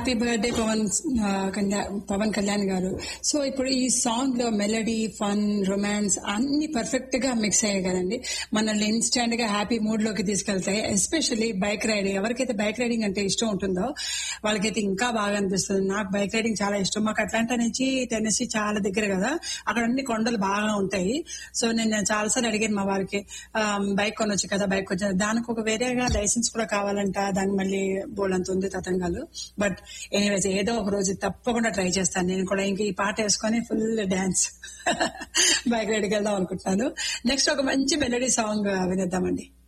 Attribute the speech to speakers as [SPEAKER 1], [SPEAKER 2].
[SPEAKER 1] happy birthday Pawan ఆ, కళ్యాణ్ పవన్ కళ్యాణ్ గారు so ఇప్పుడు ఈ సాంగ్ లో మెలడీ ఫన్ రొమాన్స్ అన్ని పర్ఫెక్ట్ గా మిక్స్ అయ్యాయి కదండి మనల్ని ఇన్స్టాంట్ గా హ్యాపీ మూడ్ లోకి తీసుకెళ్తాయి ఎస్పెషల్లీ బైక్ రైడింగ్ ఎవరికైతే బైక్ రైడింగ్ అంటే ఇష్టం ఉంటుందో వాళ్ళకైతే ఇంకా బాగా అనిపిస్తుంది నాకు బైక్ రైడింగ్ చాలా ఇష్టం మాకు అట్లాంటా నుంచి టెన్నెసీ చాలా దగ్గర కదా అక్కడ అన్ని కొండలు బాగా ఉంటాయి సో నేను చాలాసార్లు అడిగాను మా వారికి బైక్ కొనొచ్చు కదా బైక్ వచ్చి దానికి ఒక వేరేగా లైసెన్స్ కూడా కావాలంట దానికి మళ్ళీ బోలంత ఉంది తతంగాలు బట్ ఎనీవేస్ ఏదో ఒక రోజు తప్పకుండా ట్రై చేస్తాను నేను కూడా ఇంక ఈ పాట వేసుకొని ఫుల్ డాన్స్ బైక్ రైడ్కి వెళ్దాం అనుకుంటున్నాను నెక్స్ట్ ఒక మంచి మెలడీ సాంగ్ వినేద్దామండి